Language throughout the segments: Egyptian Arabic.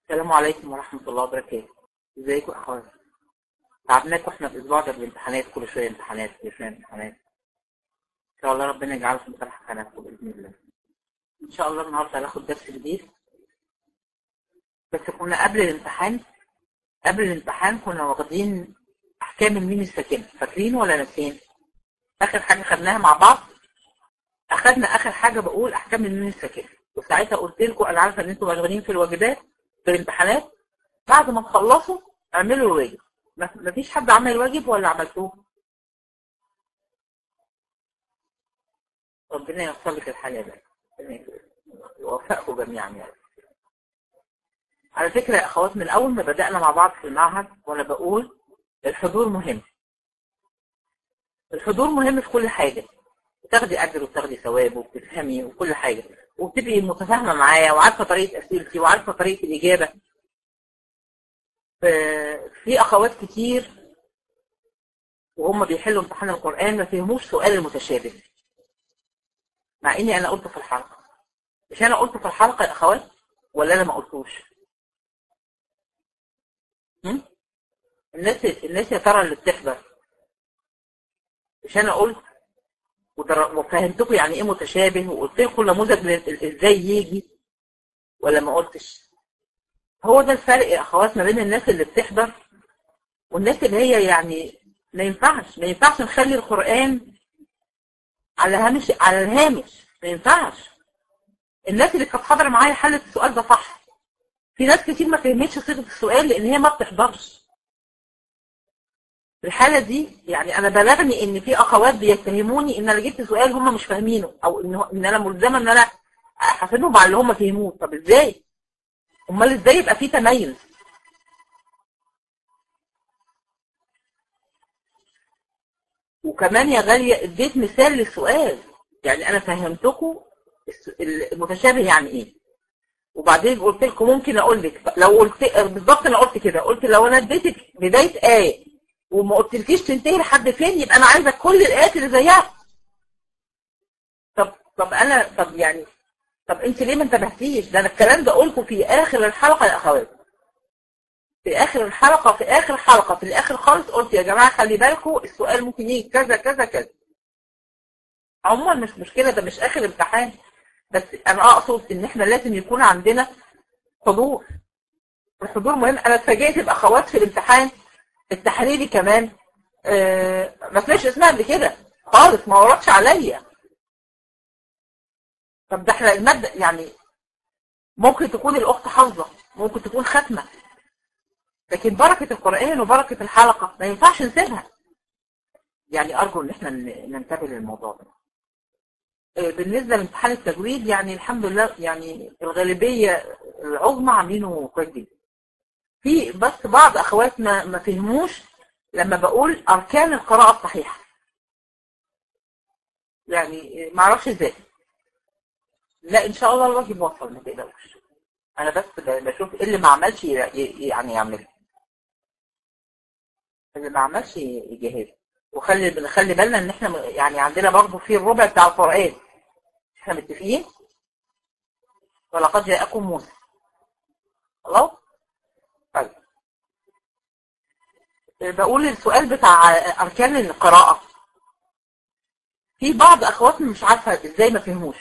السلام عليكم ورحمة الله وبركاته ازيكم يا اخوان تعبناكم احنا الاسبوع ده بالامتحانات كل شوية امتحانات كل شوية امتحانات ان شاء الله ربنا يجعله في مصالح حسناتكم باذن الله ان شاء الله النهارده هناخد درس جديد بس كنا قبل الامتحان قبل الامتحان كنا واخدين احكام الميم الساكنة فاكرين ولا ناسيين اخر حاجة خدناها مع بعض اخدنا اخر حاجة بقول احكام الميم الساكنة وساعتها قلت لكم انا عارفة ان انتوا مشغولين في الواجبات في الامتحانات بعد ما تخلصوا اعملوا الواجب ما مفيش حد عمل الواجب ولا عملتوه ربنا يوفق لك الحال ده يوفقكم جميعا يعني على فكرة يا اخوات من اول ما بدأنا مع بعض في المعهد وانا بقول الحضور مهم الحضور مهم في كل حاجة بتاخدي اجر وبتاخدي ثواب وبتفهمي وكل حاجة وبتبقي متفاهمة معايا وعارفة طريقة اسئلتي وعارفة طريقة الاجابة في اخوات كتير وهم بيحلوا امتحان القرآن ما فهموش سؤال المتشابه مع اني انا قلت في الحلقة مش انا قلت في الحلقة يا اخوات ولا انا ما قلتوش هم؟ الناس الناس يا ترى اللي بتحضر مش انا قلت وفهمتكم يعني ايه متشابه وقلت لكم نموذج ازاي يجي ولا ما قلتش هو ده الفرق يا اخوات ما بين الناس اللي بتحضر والناس اللي هي يعني ما ينفعش ما ينفعش نخلي القرآن على هامش على الهامش ما ينفعش الناس اللي كانت حاضره معايا حلت السؤال ده صح في ناس كتير ما فهمتش صيغه السؤال لان هي ما بتحضرش الحالة دي يعني انا بلغني ان في اخوات بيتهموني ان انا جبت سؤال هم مش فاهمينه او ان ان انا ملزمه ان انا احاسبهم على اللي هم فهموه طب ازاي امال ازاي يبقى في تميز وكمان يا غالية اديت مثال للسؤال يعني انا فهمتكم المتشابه يعني ايه وبعدين قلت لكم ممكن اقول لك لو قلت بالظبط انا قلت كده قلت لو انا اديتك بدايه ايه وما قلتلكيش تنتهي لحد فين يبقى انا عايزه كل الايات اللي زيها طب طب انا طب يعني طب انت ليه ما انتبهتيش ده انا الكلام ده قلته في اخر الحلقه يا اخوات في اخر الحلقه في اخر حلقه في الاخر خالص قلت يا جماعه خلي بالكم السؤال ممكن يجي كذا كذا كذا عموما مش مشكله ده مش اخر امتحان بس انا اقصد ان احنا لازم يكون عندنا حضور الحضور مهم انا اتفاجئت باخوات في الامتحان التحريري كمان آه ما سمعتش اسمها قبل كده خالص ما وردش عليا طب ده احنا المادة يعني ممكن تكون الاخت حافظه ممكن تكون ختمه لكن بركة القرآن وبركة الحلقة ما ينفعش نسيبها يعني ارجو ان احنا ننتبه للموضوع ده بالنسبة لامتحان التجويد يعني الحمد لله يعني الغالبية العظمى عاملينه كويس جدا في بس بعض اخوات ما, ما فهموش لما بقول اركان القراءة الصحيحة يعني ما اعرفش ازاي لا ان شاء الله الواجب وصل ما تقلقوش انا بس بشوف ايه اللي ما عملش يعني يعمله اللي ما عملش يجهز وخلي خلي بالنا ان احنا يعني عندنا برضه في الربع بتاع القرآن احنا متفقين ولقد جاءكم موسى خلاص طيب بقول السؤال بتاع اركان القراءة في بعض اخواتنا مش عارفة ازاي ما فهموش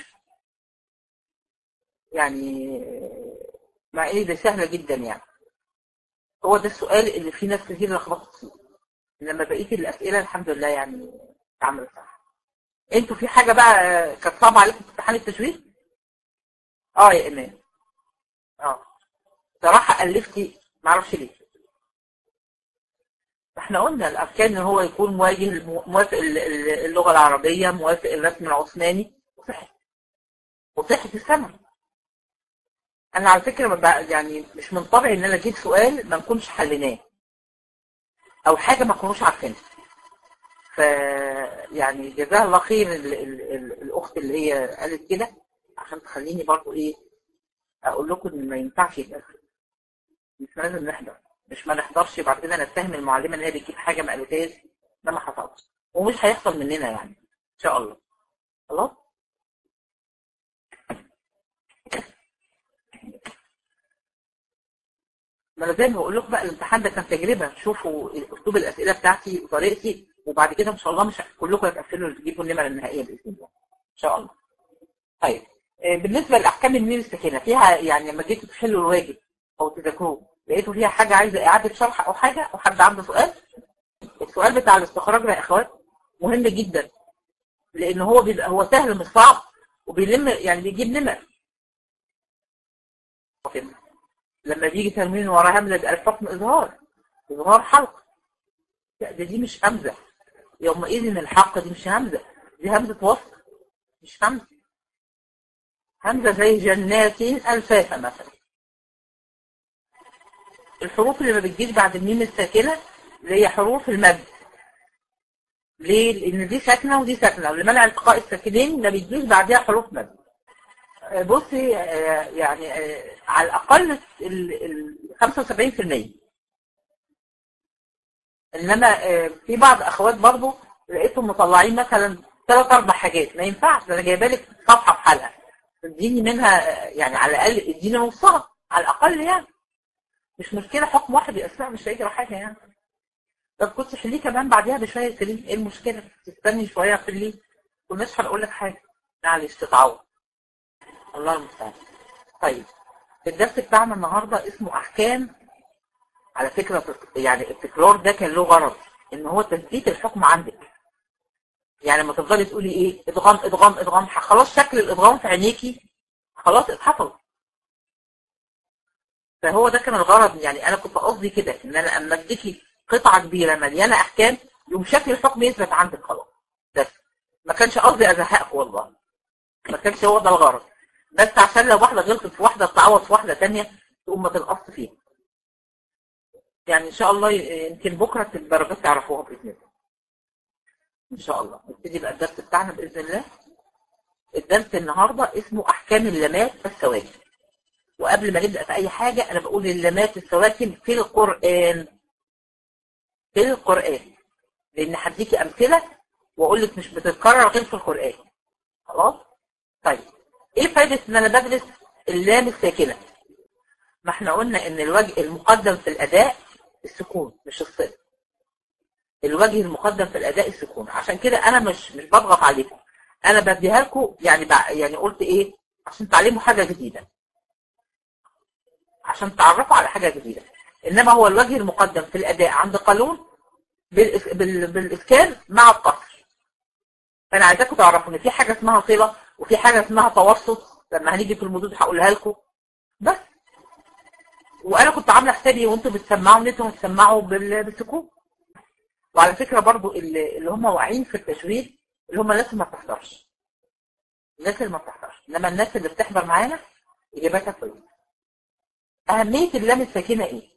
يعني مع ان ده سهلة جدا يعني هو ده السؤال اللي فيه ناس كتير لخبطت فيه لما بقيت الاسئلة الحمد لله يعني اتعملت صح انتوا في حاجة بقى كانت صعبة عليكم في امتحان التجويد اه يا ايمان اه صراحة الفتي معرفش ليه احنا قلنا الاركان ان هو يكون مواجه موافق اللغة العربية موافق الرسم العثماني وصحة وصحة السمع انا على فكرة بقى يعني مش من طبعي ان انا اجيب سؤال ما نكونش حليناه او حاجة ما كنوش عارفينها ف يعني جزاها الله خير ال ال ال الاخت اللي هي قالت كده عشان تخليني برضو ايه اقول لكم ان ما ينفعش يبقى مش لازم نحضر مش ما نحضرش بعد كده نتهم المعلمه ان هي بتجيب حاجه ما قالتهاش ده ما حصلش ومش هيحصل مننا يعني ان شاء الله خلاص ما انا زي ما بقول لكم بقى الامتحان ده كان تجربه شوفوا اسلوب الاسئله بتاعتي وطريقتي وبعد كده ان شاء الله مش كلكم هتقفلوا تجيبوا النمر النهائيه باذن الله ان شاء الله طيب بالنسبه لاحكام الميم الساكنه فيها يعني لما جيتوا تحلوا الواجب او تذاكروه لقيتوا فيها حاجه عايزه اعاده شرح او حاجه او حد عنده سؤال السؤال بتاع الاستخراج ده يا اخوات مهم جدا لان هو بيبقى هو سهل مش صعب وبيلم يعني بيجيب نمر لما بيجي تنوين ورا همزه بيبقى الحكم اظهار اظهار حلق لا ده دي مش همزه يومئذ الحق دي مش همزه دي همزه وصل مش همزه همزه زي جنات الفافه مثلا الحروف اللي ما بتجيش بعد الميم الساكنه اللي هي حروف المد ليه؟ لان دي ساكنه ودي ساكنه ولمنع التقاء الساكنين ما بيجيش بعدها حروف مد بصي يعني على الاقل ال 75% انما في بعض اخوات برضو لقيتهم مطلعين مثلا ثلاث اربع حاجات ما ينفعش ده انا جايبه لك صفحه بحلقه اديني منها يعني على الاقل اديني نصها على الاقل يعني مش مشكله حكم واحد يأثر مش هيجرى حاجه يعني طب كنت حليه كمان بعديها بشويه سليم ايه المشكله تستني شويه حليه ومش هنقول لك حاجه معلش تتعوض الله المستعان طيب الدرس بتاعنا النهارده اسمه احكام على فكره يعني التكرار ده كان له غرض ان هو تثبيت الحكم عندك يعني لما تفضلي تقولي ايه ادغام ادغام ادغام خلاص شكل الادغام في عينيكي خلاص اتحفظ فهو ده كان الغرض يعني انا كنت قصدي كده ان انا اما اديكي قطعه كبيره مليانه احكام يوم شكل الحكم يثبت عندك خلاص بس ما كانش قصدي ازهقك والله ما كانش هو ده الغرض بس عشان لو واحده غلطت في واحده تعوض في واحده ثانيه تقوم ما تنقص فيها يعني ان شاء الله يمكن بكره الدرجات تعرفوها باذن الله ان شاء الله نبتدي بقى الدرس بتاعنا باذن الله الدرس النهارده اسمه احكام اللامات السواكن وقبل ما نبدا في اي حاجه انا بقول اللامات السواكن في القران في القران لان هديكي امثله واقول لك مش بتتكرر غير في القران خلاص طيب ايه فايده ان انا بدرس اللام الساكنه ما احنا قلنا ان الوجه المقدم في الاداء السكون مش الصله الوجه المقدم في الاداء السكون عشان كده انا مش مش بضغط عليكم انا بديها لكم يعني يعني قلت ايه عشان تعلموا حاجه جديده عشان تعرفوا على حاجه جديده انما هو الوجه المقدم في الاداء عند قانون بالإس... بال... بالاسكان مع القصر فانا عايزاكم تعرفوا ان في حاجه اسمها صله وفي حاجه اسمها توسط لما هنيجي في المدود هقولها لكم بس وانا كنت عامله حسابي وانتم بتسمعوا ان انتم بتسمعوا بالسكون وعلى فكره برضو اللي, اللي هم واقعين في التشويه اللي هم الناس اللي ما بتحضرش الناس اللي ما بتحضرش انما الناس اللي بتحضر معانا اجاباتها كويسه اهميه اللام الساكنه ايه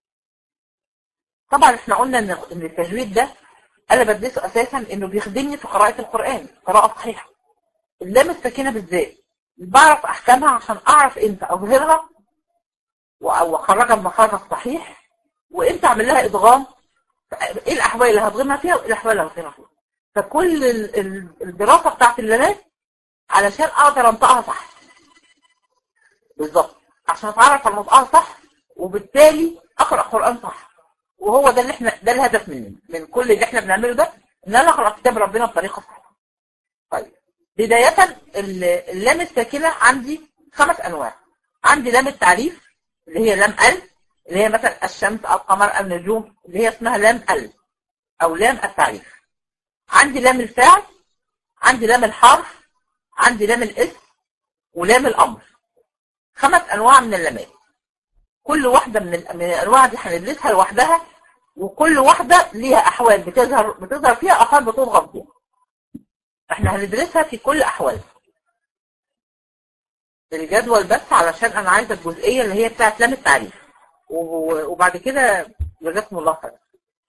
طبعا احنا قلنا ان ان التجويد ده انا بدرسه اساسا انه بيخدمني في قراءه القران قراءه صحيحه اللام الساكنه بالذات بعرف احكامها عشان اعرف امتى اظهرها واخرجها بمخرجها الصحيح وامتى اعمل لها ادغام ايه الاحوال اللي هضغمها فيها وايه الاحوال اللي هضغمها فيها فكل الدراسه بتاعت اللغات علشان اقدر انطقها صح بالظبط عشان اتعرف على نطقها صح وبالتالي اقرا قران صح وهو ده اللي احنا ده الهدف من من كل اللي احنا بنعمله ده ان انا اقرا كتاب ربنا بطريقه صحيحه طيب بدايه اللام الساكنه عندي خمس انواع عندي لام التعريف اللي هي لام ال اللي هي مثلا الشمس القمر النجوم اللي هي اسمها لام ال او لام التعريف عندي لام الفعل عندي لام الحرف عندي لام الاسم ولام الامر خمس انواع من اللامات كل واحده من من الانواع دي هندرسها لوحدها وكل واحده ليها احوال بتظهر بتظهر فيها احوال بتضغط فيها احنا هندرسها في كل احوالها الجدول بس علشان انا عايزه الجزئيه اللي هي بتاعت لام التعريف وبعد كده جزاكم الله خير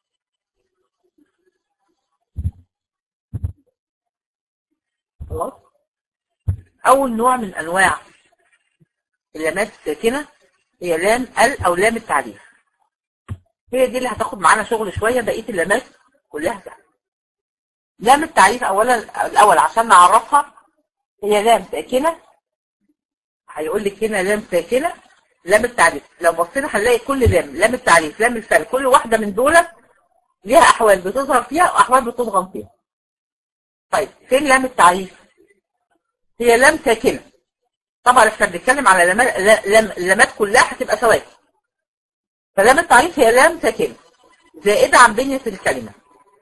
خلاص اول نوع من انواع اللامات الساكنه هي لام ال او لام التعريف هي دي اللي هتاخد معانا شغل شويه بقيه اللامات كلها سهله لام التعريف اولا الاول عشان نعرفها هي لام ساكنه هيقول لك هنا لام ساكنه لام التعريف لو بصينا هنلاقي كل لام لام التعريف لام الفعل كل واحدة من دول ليها أحوال بتظهر فيها وأحوال بتضغم فيها طيب فين لام التعريف هي لام ساكنة طبعا احنا بنتكلم على لام اللامات كلها هتبقى سواكن فلام التعريف هي لام ساكنة زائدة عن بنية الكلمة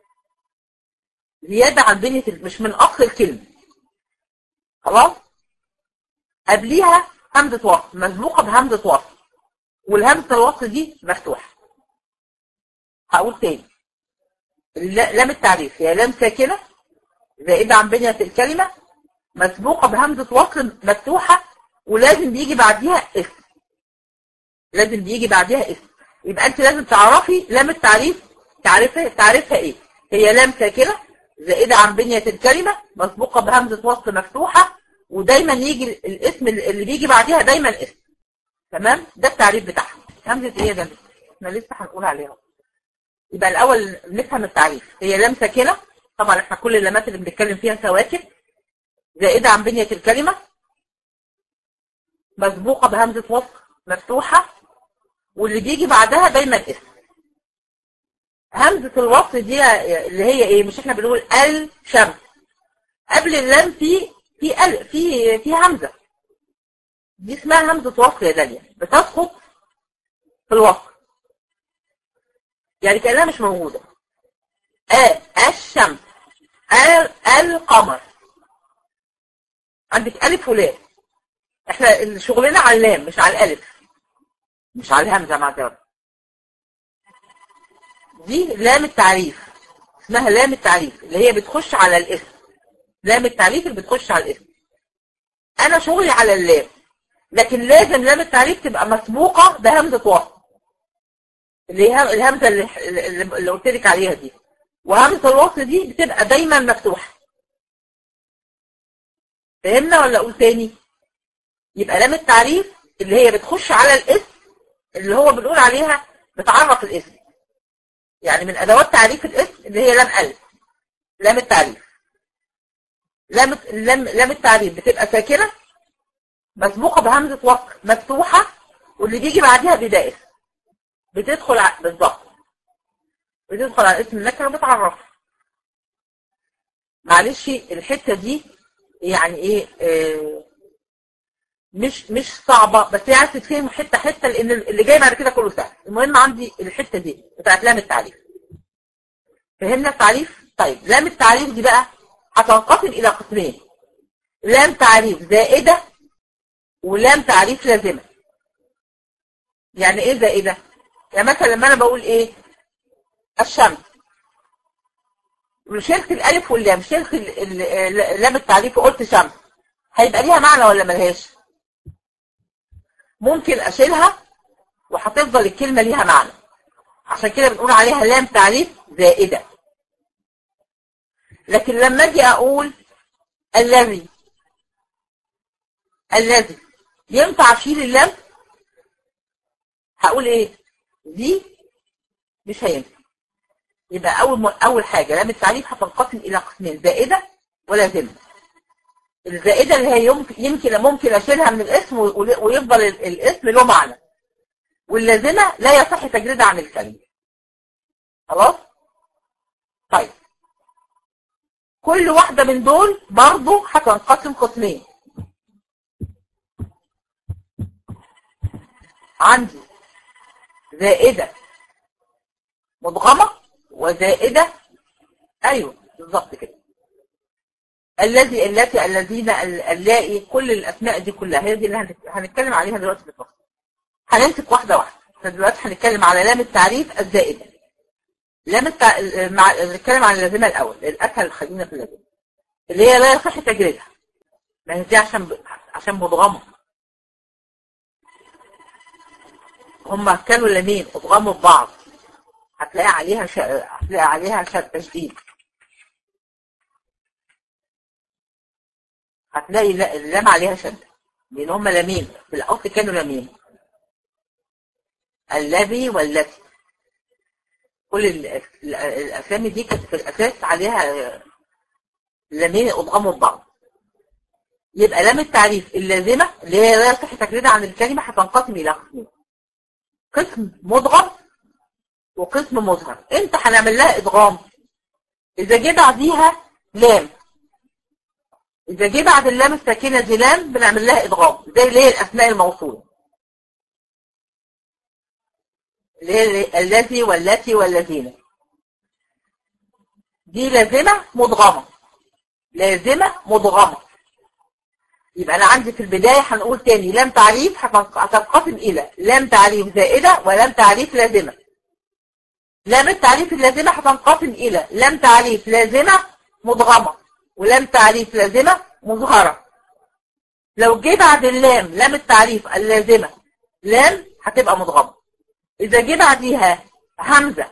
زيادة عن بنية مش من أصل الكلمة خلاص قبليها همزة وصل مسبوقة بهمزة وصل والهمزة الوصل دي مفتوحة هقول تاني لام التعريف هي لام ساكنة زائدة عن بنية الكلمة مسبوقة بهمزة وصل مفتوحة ولازم بيجي بعديها اسم لازم بيجي بعديها اسم يبقى انت لازم تعرفي لام التعريف تعرفها تعرفها ايه هي لام ساكنة زائدة عن بنية الكلمة مسبوقة بهمزة وصل مفتوحة ودايما يجي الاسم اللي بيجي بعديها دايما اسم تمام ده التعريف بتاعها همزة ايه ده احنا لسه هنقول عليها يبقى الاول نفهم التعريف هي لام ساكنة طبعا احنا كل اللامات اللي بنتكلم فيها سواكن زائدة عن بنية الكلمة مسبوقة بهمزة وصل مفتوحة واللي بيجي بعدها دايما اسم همزة الوصل دي اللي هي ايه مش احنا بنقول الشمس قبل اللام في في ال في في همزة دي اسمها همزة وصل يا داليا بتسقط في الوصل يعني كأنها مش موجودة آه الشمس آه القمر عندك ألف ولام احنا شغلنا على اللام مش على الألف مش على الهمزة معذرة دي لام التعريف اسمها لام التعريف اللي هي بتخش على الاسم لام التعريف اللي بتخش على الاسم انا شغلي على اللام لكن لازم لام التعريف تبقى مسبوقة بهمزة وصل اللي هي الهمزة اللي, اللي قلت لك عليها دي وهمزة الوصل دي بتبقى دايما مفتوحة فهمنا ولا اقول تاني يبقى لام التعريف اللي هي بتخش على الاسم اللي هو بنقول عليها بتعرف الاسم يعني من ادوات تعريف الاسم اللي هي لام الف لام التعريف لام لام لام التعريف بتبقى ساكنه مسبوقه بهمزه وصل مفتوحه واللي بيجي بعدها بدا اسم بتدخل ع... بالظبط بتدخل على اسم النكره وبتعرف معلش الحته دي يعني ايه آه مش مش صعبة بس هي عايز تتفهم حتة حتة لأن اللي جاي بعد كده كله سهل المهم عندي الحتة دي بتاعت لام التعريف فهمنا التعريف؟ طيب لام التعريف دي بقى هتنقسم إلى قسمين لام تعريف زائدة ولام تعريف لازمة يعني ايه زائدة؟ يعني مثلا لما انا بقول ايه الشمس شلت الالف واللام شلت لام التعريف وقلت شمس هيبقى ليها معنى ولا ملهاش؟ ممكن اشيلها وهتفضل الكلمة ليها معنى عشان كده بنقول عليها لام تعريف زائدة لكن لما اجي اقول الذي الذي ينفع اشيل اللام هقول ايه دي مش هينفع يبقى اول اول حاجه لام التعريف هتنقسم الى قسمين زائده ولازمه الزائدة اللي هي يمكن, يمكن ممكن أشيلها من الاسم ويفضل الاسم له معنى واللازمة لا يصح تجريدها عن الكلمة خلاص طيب كل واحدة من دول برضو هتنقسم قسمين عندي زائدة مدغمة وزائدة ايوه بالظبط كده الذي التي الذين اللائي كل الاسماء دي كلها هي دي اللي هنتكلم عليها دلوقتي بالتفصيل هنمسك واحده واحده فدلوقتي هنتكلم على لام التعريف الزائده لام التع... مع... نتكلم عن اللازمه الاول الاسهل خلينا في اللازمه اللي هي لا يصح تجريدها ما هي دي عشان ب... عشان مدغمه هم كانوا لامين ادغموا ببعض هتلاقي عليها ش... هتلاقي عليها ش... تشديد هتلاقي اللام عليها شدة لان هم لامين في الاصل كانوا لامين الذي والتي كل الاسامي دي كانت في الاساس عليها لامين ادغموا ببعض يبقى لام التعريف اللازمة اللي هي لا يصح تجريدها عن الكلمة هتنقسم إلى قسمين قسم مدغم وقسم مظهر انت هنعمل لها ادغام اذا جه بعديها لام اذا جه بعد اللام الساكنه دي لام بنعمل لها ادغام زي اللي هي الاسماء الموصوله اللي هي الذي والتي والذين دي لازمه مدغمه لازمه مدغمه يبقى انا عندي في البدايه هنقول تاني لام تعريف هتنقسم الى لام تعريف زائده ولام تعريف لازمه لام التعريف اللازمه هتنقسم الى لام تعريف لازمه مدغمه ولام تعريف لازمه مظهره لو جه بعد اللام لام التعريف اللازمه لام هتبقى مدغمه اذا جه بعديها همزه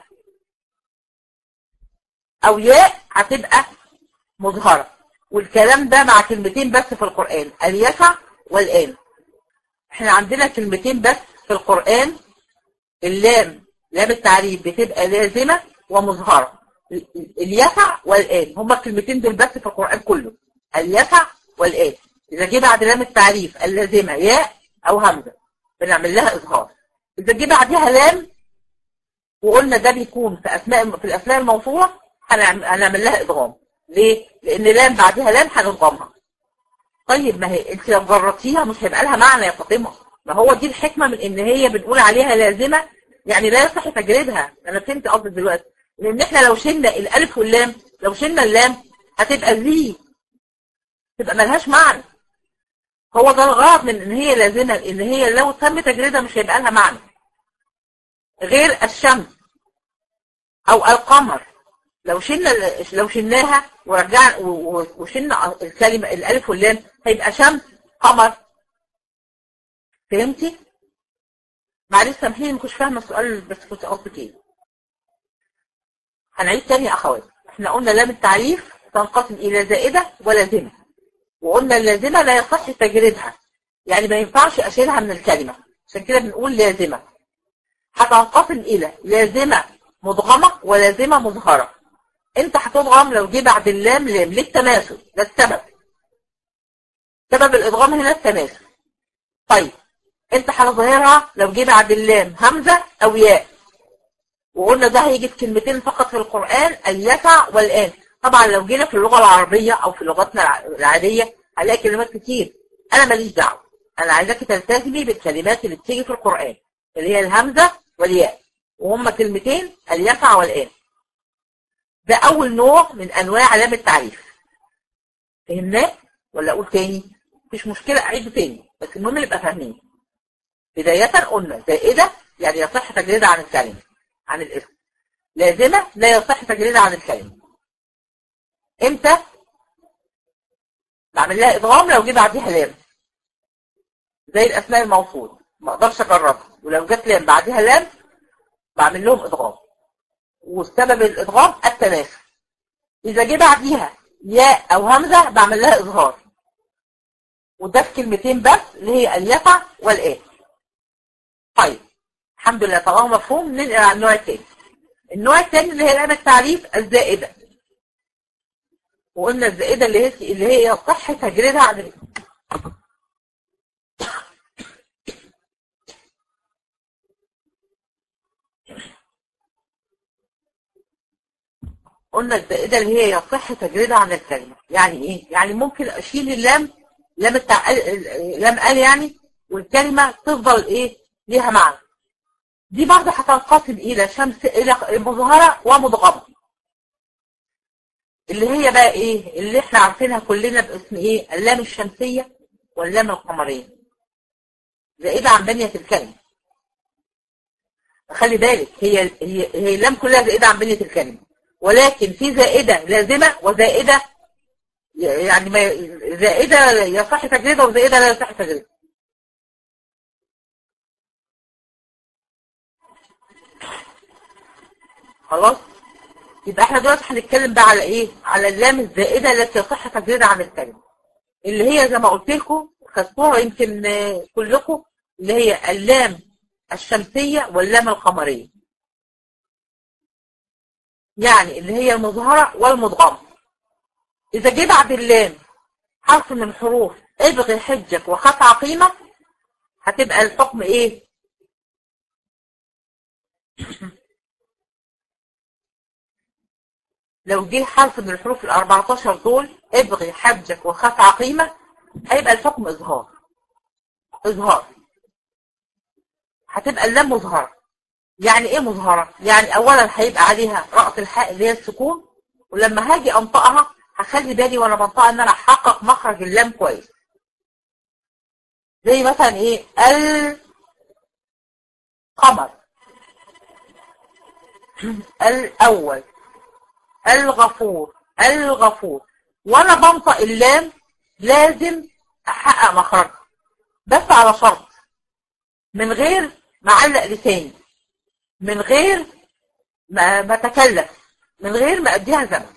او ياء هتبقى مظهره والكلام ده مع كلمتين بس في القرآن اليسع والآن احنا عندنا كلمتين بس في القرآن اللام لام التعريف بتبقى لازمة ومظهرة اليسع والآن هما الكلمتين دول بس في القرآن كله اليسع والآن إذا جه بعد لام التعريف اللازمة ياء أو همزة بنعمل لها إظهار إذا جه بعدها لام وقلنا ده بيكون في أسماء في الأسماء الموصولة هنعمل لها إدغام ليه؟ لأن لام بعدها لام هنضمها طيب ما هي انت لو جربتيها مش هيبقى لها معنى يا فاطمه ما هو دي الحكمه من ان هي بنقول عليها لازمه يعني لا يصح تجريدها انا فهمت قصدي دلوقتي لان احنا لو شلنا الالف واللام لو شلنا اللام هتبقى ذي تبقى ملهاش معنى هو ده الغرض من ان هي لازمه ان هي لو تم تجريدها مش هيبقى لها معنى غير الشمس او القمر لو شلنا لو شلناها ورجعنا وشلنا الكلمه الالف واللام هيبقى شمس قمر فهمتي؟ معلش سامحيني ما كنتش فاهمه السؤال بس كنت قصدك ايه؟ هنعيد تاني يا اخوات احنا قلنا لام التعريف تنقسم الى زائده ولازمه وقلنا اللازمه لا يصح تجريدها يعني ما ينفعش اشيلها من الكلمه عشان كده بنقول لازمه هتنقسم الى لازمه مدغمه ولازمه مظهره انت هتضغم لو جه بعد اللام لام للتماثل ده السبب سبب الادغام هنا التماثل طيب انت هتظهرها لو جه بعد اللام همزه او ياء وقلنا ده هيجي في كلمتين فقط في القران اليسع والان طبعا لو جينا في اللغه العربيه او في لغتنا العاديه هنلاقي كلمات كتير انا ماليش دعوه انا عايزاكي تلتزمي بالكلمات اللي بتيجي في القران اللي هي الهمزه والياء وهما كلمتين اليسع والان ده أول نوع من أنواع علامة التعريف فهمناه ولا أقول تاني مفيش مشكلة أعيده تاني بس المهم نبقى فاهمين بداية قلنا زائدة يعني يصح تجريدها عن الكلمة عن الاسم لازمة لا يصح تجريدها عن الكلمة امتى بعمل لها ادغام لو جه بعديها لام زي الاسماء الموصول ما اقدرش اجربها ولو جت لام بعديها لام بعمل لهم ادغام والسبب الادغام التناسب اذا جه بعديها ياء او همزه بعمل لها اظهار وده في كلمتين بس اللي هي اليفع والآن طيب الحمد لله طالما مفهوم ننقل على النوع الثاني النوع الثاني اللي هي الآن التعريف الزائدة وقلنا الزائدة اللي هي اللي هي يصح تجريدها عن قلنا الزائدة اللي هي يصح تجريدها عن الكلمة يعني ايه؟ يعني ممكن اشيل اللام لام التع... لام قال يعني والكلمة تفضل ايه؟ ليها معنى دي برضه هتنقسم الى شمس الى مظهرة ومدغمة اللي هي بقى ايه؟ اللي احنا عارفينها كلنا باسم ايه؟ اللام الشمسية واللام القمرية زائدة عن بنية الكلمة خلي بالك هي هي هي اللام كلها زائدة عن بنية الكلمة ولكن في زائدة لازمة وزائدة يعني ما زائدة يصح تجريدها وزائدة لا يصح تجريدها خلاص يبقى احنا دلوقتي هنتكلم بقى على ايه على اللام الزائدة التي يصح تجريدها عن الكلمة اللي هي زي ما قلت لكم خدتوها يمكن كلكم اللي هي اللام الشمسية واللام القمرية يعني اللي هي المظهرة والمدغمة إذا جه بعد اللام حرف من حروف ابغي حجك وخف عقيمة هتبقى الحكم ايه لو جه حرف من الحروف ال 14 دول ابغي حجك وخف عقيمة هيبقى الحكم اظهار اظهار هتبقى اللام مظهرة يعني ايه مظهرة يعني اولا هيبقى عليها رأس الحاء اللي هي السكون ولما هاجي انطقها هخلي بالي وانا بنطقها ان انا احقق مخرج اللام كويس زي مثلا ايه القمر الاول الغفور الغفور وانا بنطق اللام لازم احقق مخرجها بس على شرط من غير ما اعلق لساني من غير ما ما اتكلف من غير ما اديها زمن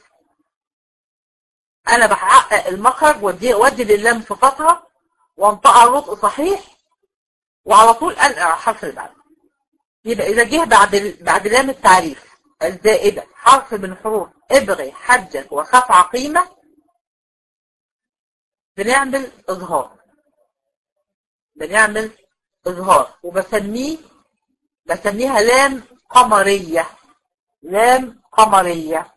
انا بحقق المخرج وادي وادي للام صفاتها وانطقها نطق صحيح وعلى طول انقع الحرف اللي بعده يبقى اذا جه بعد ال... بعد لام التعريف الزائده حرف من حروف ابغي حجك وخف عقيمه بنعمل اظهار بنعمل اظهار وبسميه بسميها لام قمريه لام قمريه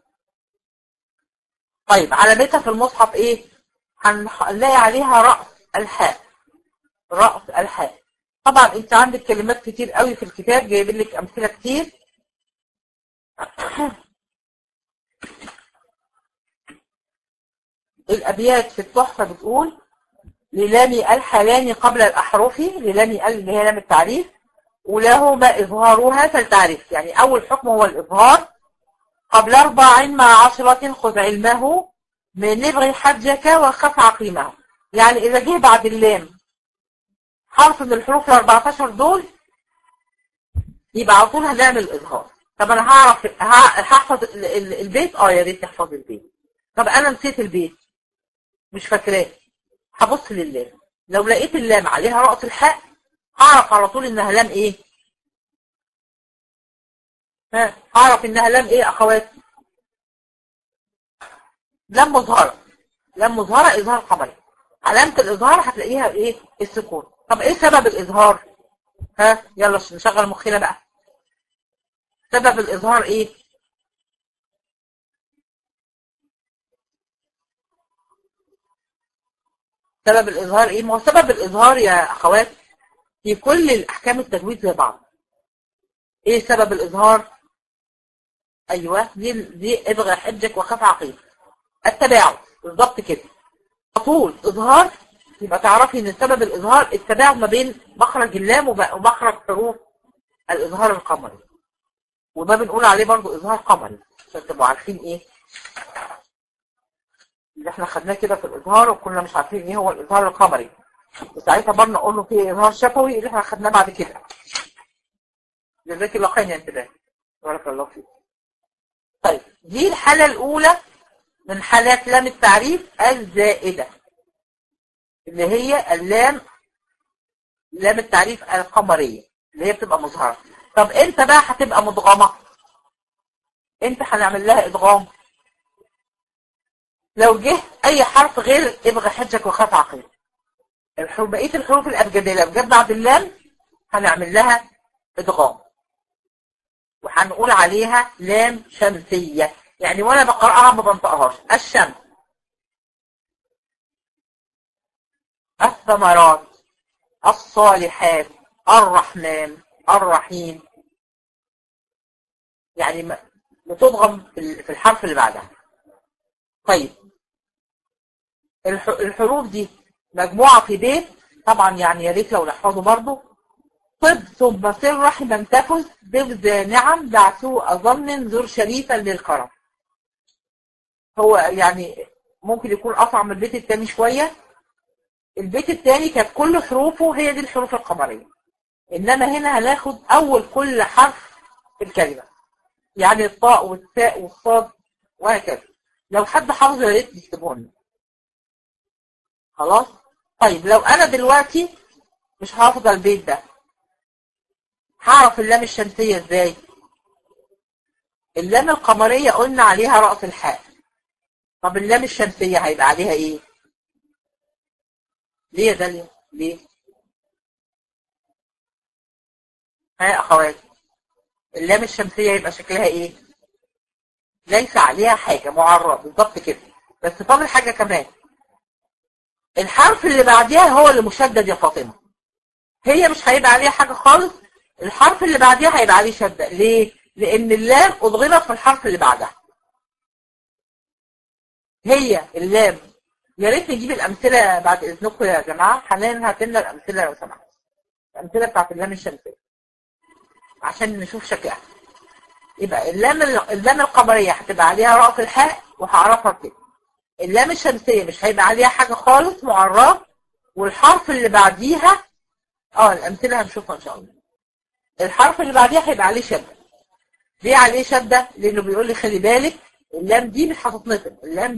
طيب علامتها في المصحف ايه هنلاقي عليها رأس الحاء رأس الحاء طبعا انت عندك كلمات كتير قوي في الكتاب جايبين لك امثله كتير الابيات في التحفه بتقول للام الحلان قبل الاحرف للام ال اللي هي لام التعريف ولهما اظهارها فالتعريف يعني اول حكم هو الاظهار قبل أربع مع عشرة خذ علمه من نبغي حجك وخف عقيمه يعني إذا جه بعد اللام حرف من الحروف ال 14 دول يبقى على طول هنعمل إظهار طب أنا هعرف هحفظ البيت اه يا ريت تحفظ البيت طب أنا نسيت البيت مش فاكراه هبص للام لو لقيت اللام عليها رأس الحاء هعرف على طول إنها لام إيه ها اعرف انها لام ايه اخوات لام مظهرة لام مظهرة اظهار قمري علامة الاظهار هتلاقيها ايه السكون طب ايه سبب الاظهار ها يلا نشغل مخنا بقى سبب الاظهار ايه سبب الاظهار ايه ما هو سبب الاظهار يا اخوات في كل الاحكام التجويد زي بعض ايه سبب الاظهار ايوه دي دي ابغى حجك وخف عقيم التباعد بالظبط كده على طول اظهار يبقى تعرفي ان سبب الاظهار التباعد ما بين مخرج اللام ومخرج حروف الاظهار القمري وده بنقول عليه برضو اظهار قمري عشان تبقوا عارفين ايه اللي احنا خدناه كده في الاظهار وكنا مش عارفين ايه هو الاظهار القمري وساعتها برضه نقول له في اظهار شفوي اللي احنا خدناه بعد كده جزاك الله خير يا انتباه بارك الله فيك طيب دي الحالة الأولى من حالات لام التعريف الزائدة اللي هي اللام لام التعريف القمرية اللي هي بتبقى مظهرة طب انت بقى هتبقى مدغمة انت هنعمل لها ادغام لو جه اي حرف غير ابغى حجك وخاف عقيل الحروف بقيه الحروف الابجديه لو جت بعد اللام هنعمل لها ادغام وهنقول عليها لام شمسية يعني وانا بقرأها ما بنطقهاش الشمس الثمرات الصالحات الرحمن الرحيم يعني بتضغم في الحرف اللي بعدها طيب الحروف دي مجموعة في بيت طبعا يعني يا ريت لو نحفظه برضه طب ثم سر رحما تفز بذا نعم دع سوء ظن زر شريفا للكرم هو يعني ممكن يكون أصعب من البيت الثاني شوية البيت الثاني كانت كل حروفه هي دي الحروف القمرية إنما هنا هناخد أول كل حرف في الكلمة يعني الطاء والتاء والصاد وهكذا لو حد حافظ يا ريت يكتبه لنا خلاص طيب لو أنا دلوقتي مش حافظة البيت ده هعرف اللام الشمسية ازاي اللام القمرية قلنا عليها رأس الحاء طب اللام الشمسية هيبقى عليها ايه ليه يا داليا ليه ها يا اخوات اللام الشمسية يبقى شكلها ايه ليس عليها حاجة معرض بالظبط كده بس فاضل حاجة كمان الحرف اللي بعديها هو اللي مشدد يا فاطمة هي مش هيبقى عليها حاجة خالص الحرف اللي بعديها هيبقى عليه شدة ليه لان اللام اضغمت في الحرف اللي بعدها هي اللام يا ريت نجيب الامثله بعد اذنكم يا جماعه حنان هات لنا الامثله لو سمحت الامثله بتاعت اللام الشمسيه عشان نشوف شكلها يبقى اللام اللام القمريه هتبقى عليها راس الحاء وهعرفها كده اللام الشمسيه مش هيبقى عليها حاجه خالص معراه والحرف اللي بعديها اه الامثله هنشوفها ان شاء الله الحرف اللي بعديها هيبقى عليه شده ليه عليه شده لانه بيقول لي خلي بالك اللام دي مش هتتنطق اللام